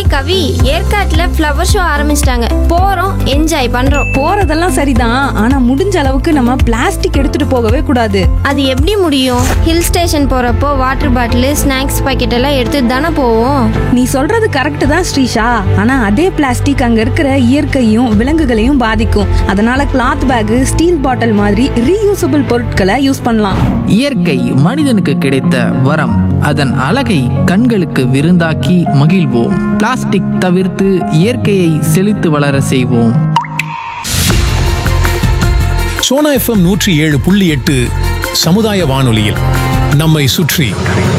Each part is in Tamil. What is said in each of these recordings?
கவி ஏற்காட்டுல ஃப்ளவர் ஷோ ஆரம்பிச்சிட்டாங்க போறோம் என்ஜாய் பண்றோம் போறதெல்லாம் சரிதான் ஆனா முடிஞ்ச அளவுக்கு நம்ம பிளாஸ்டிக் எடுத்துட்டு போகவே கூடாது அது எப்படி முடியும் ஹில் ஸ்டேஷன் போறப்போ வாட்டர் பாட்டில் ஸ்நாக்ஸ் பாக்கெட் எல்லாம் எடுத்துட்டு தானே போவோம் நீ சொல்றது கரெக்ட் தான் ஸ்ரீஷா ஆனா அதே பிளாஸ்டிக் அங்க இருக்கிற இயற்கையும் விலங்குகளையும் பாதிக்கும் அதனால கிளாத் பேக் ஸ்டீல் பாட்டில் மாதிரி ரீயூசபிள் பொருட்களை யூஸ் பண்ணலாம் இயற்கை மனிதனுக்கு கிடைத்த வரம் அதன் அழகை கண்களுக்கு விருந்தாக்கி மகிழ்வோம் பிளாஸ்டிக் தவிர்த்து இயற்கையை செழித்து வளர செய்வோம் சோனா எஃப்எம் நூற்றி ஏழு புள்ளி எட்டு சமுதாய வானொலியில் நம்மை சுற்றி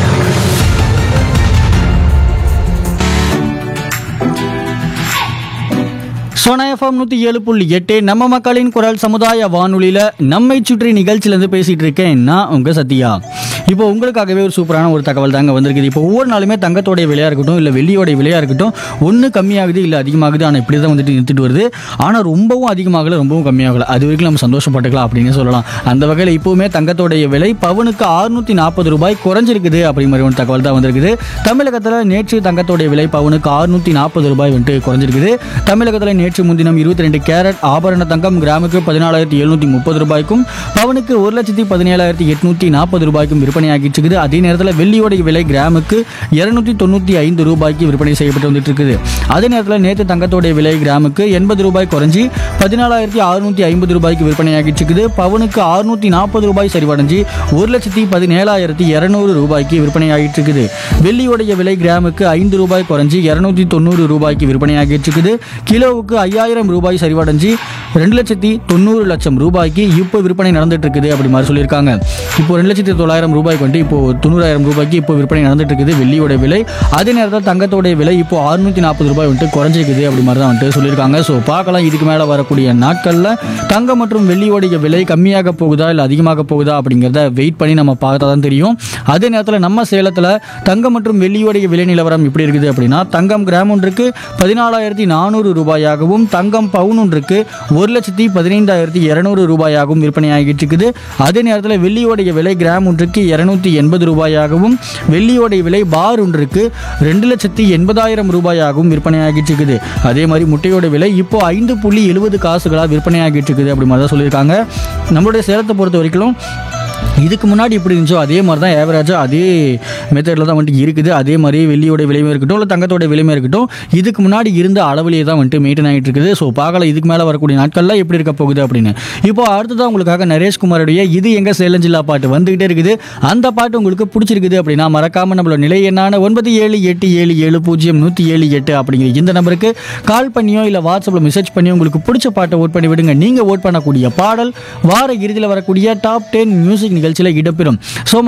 சோனா எஃப்எம் நூற்றி ஏழு புள்ளி எட்டு நம்ம மக்களின் குரல் சமுதாய வானொலியில் நம்மை சுற்றி நிகழ்ச்சியிலேருந்து பேசிகிட்டு இருக்கேன் நான் உங்கள் சத்யா இப்போ உங்களுக்காகவே ஒரு சூப்பரான ஒரு தகவல் தாங்க வந்திருக்குது இப்போ ஒவ்வொரு நாளுமே தங்கத்தோடைய விலையாக இருக்கட்டும் இல்லை வெள்ளியோடைய விலையாக இருக்கட்டும் ஒன்று கம்மியாகுது இல்லை அதிகமாகுது ஆனால் இப்படி தான் வந்துட்டு நிறுத்திட்டு வருது ஆனால் ரொம்பவும் அதிகமாகல ரொம்பவும் கம்மியாகல அது வரைக்கும் நம்ம சந்தோஷப்பட்டுக்கலாம் அப்படின்னு சொல்லலாம் அந்த வகையில் இப்போவுமே தங்கத்தோடைய விலை பவுனுக்கு அறுநூற்றி நாற்பது ரூபாய் குறைஞ்சிருக்குது அப்படி மாதிரி ஒரு தகவல் தான் வந்திருக்குது தமிழகத்தில் நேற்று தங்கத்தோடைய விலை பவுனுக்கு அறுநூற்றி நாற்பது ரூபாய் வந்துட்டு குறைஞ்சிருக்குது தமிழகத்தில் நேற்று முன்தினம் இருபத்தி ரெண்டு கேரட் ஆபரண தங்கம் கிராமுக்கு பதினாலாயிரத்தி எழுநூற்றி முப்பது ரூபாய்க்கும் பவுனுக்கு ஒரு லட்சத்தி பதினேழாயிரத்தி எட்நூற்றி நாற்பது ரூபாய்க்கும் விற்பனையாகிட்டு இருக்குது அதே நேரத்தில் வெள்ளியோடைய விலை கிராமுக்கு இருநூத்தி தொண்ணூற்றி ஐந்து ரூபாய்க்கு விற்பனை செய்யப்பட்டு வந்துட்டு இருக்குது அதே நேரத்தில் நேற்று தங்கத்தோடைய விலை கிராமுக்கு எண்பது ரூபாய் குறைஞ்சி பதினாலாயிரத்தி அறுநூற்றி ஐம்பது ரூபாய்க்கு விற்பனையாகிட்டு இருக்குது பவுனுக்கு அறுநூற்றி நாற்பது ரூபாய் சரிவடைஞ்சு ஒரு லட்சத்தி பதினேழாயிரத்தி இரநூறு ரூபாய்க்கு விற்பனையாகிட்டு இருக்குது வெள்ளியோடைய விலை கிராமுக்கு ஐந்து ரூபாய் குறைஞ்சி இரநூத்தி தொண்ணூறு ரூபாய்க்கு விற்பனையாகிட்டு இருக்குது கிலோவுக்கு ஐயாயிரம் ரூபாய் சரிவடைஞ்சு ரெண்டு லட்சத்தி தொண்ணூறு லட்சம் ரூபாய்க்கு இப்போ விற்பனை நடந்துட்டு இருக்குது அப்படி மாதிரி சொல்லியிருக்காங்க இப்போ ரெண்டு லட்சத்தி தொள்ளாயிரம் ரூபாய்க்கு வந்துட்டு இப்போ தொண்ணூறாயிரம் ரூபாய்க்கு இப்போ விற்பனை நடந்துட்டு இருக்குது வெள்ளியோட விலை அதே நேரத்தில் தங்கத்தோடைய விலை இப்போ அறுநூத்தி நாற்பது ரூபாய் வந்துட்டு குறைஞ்சிருக்குது அப்படி மாதிரி தான் வந்துட்டு சொல்லியிருக்காங்க ஸோ பார்க்கலாம் இதுக்கு மேலே வரக்கூடிய நாட்களில் தங்கம் மற்றும் வெள்ளியோடைய விலை கம்மியாக போகுதா இல்லை அதிகமாக போகுதா அப்படிங்கிறத வெயிட் பண்ணி நம்ம பார்த்தா தான் தெரியும் அதே நேரத்தில் நம்ம சேலத்தில் தங்கம் மற்றும் வெள்ளியோடைய விலை நிலவரம் எப்படி இருக்குது அப்படின்னா தங்கம் கிராம் ஒன்றுக்கு பதினாலாயிரத்தி நானூறு ரூபாயாகவும் தங்கம் பவுன் ஒன்றுக்கு ஒரு லட்சத்தி பதினைந்தாயிரத்தி இரநூறு ரூபாயாகவும் விற்பனையாகிட்டு இருக்குது அதே நேரத்தில் வெள்ளியோடைய விலை கிராம் ஒன்றுக்கு இரநூத்தி எண்பது ரூபாயாகவும் வெள்ளியோடைய விலை பார் ஒன்றுக்கு ரெண்டு லட்சத்தி எண்பதாயிரம் ரூபாயாகவும் விற்பனையாகிட்டு இருக்குது அதே மாதிரி முட்டையோட விலை இப்போ ஐந்து புள்ளி எழுபது காசுகளாக விற்பனையாகிட்டு இருக்குது அப்படி மாதிரி தான் சொல்லியிருக்காங்க நம்மளுடைய சேலத்தை பொறுத்த வரைக்கும் இதுக்கு முன்னாடி எப்படி இருந்துச்சோ அதே மாதிரி தான் ஏவரேஜாக அதே மெத்தடில் தான் வந்துட்டு இருக்குது அதே மாதிரி வெள்ளியோட விலையுமே இருக்கட்டும் இல்லை தங்கத்தோட விலையுமே இருக்கட்டும் இதுக்கு முன்னாடி இருந்த அளவிலேயே தான் வந்துட்டு மெயின்டைன் ஆகிட்டு இருக்குது ஸோ பார்க்கலாம் இதுக்கு மேலே வரக்கூடிய நாட்கள்லாம் எப்படி இருக்க போகுது அப்படின்னு இப்போ அடுத்ததான் உங்களுக்காக நரேஷ்குமாருடைய இது எங்க சேலஞ்சில்லா பாட்டு வந்துகிட்டே இருக்குது அந்த பாட்டு உங்களுக்கு பிடிச்சிருக்குது அப்படின்னா மறக்காம நம்மளோட நிலை என்னான ஒன்பது ஏழு எட்டு ஏழு ஏழு பூஜ்ஜியம் நூற்றி ஏழு எட்டு அப்படிங்கிற இந்த நம்பருக்கு கால் பண்ணியோ இல்லை வாட்ஸ்அப்பில் மெசேஜ் பண்ணியோ உங்களுக்கு பிடிச்ச பாட்டை ஓட் பண்ணி விடுங்க நீங்கள் ஓட் பண்ணக்கூடிய பாடல் வார இறுதியில் வரக்கூடிய டாப் டென் மியூசிக் நிகழ்ச்சியில் இடம்பெறும் ஸோ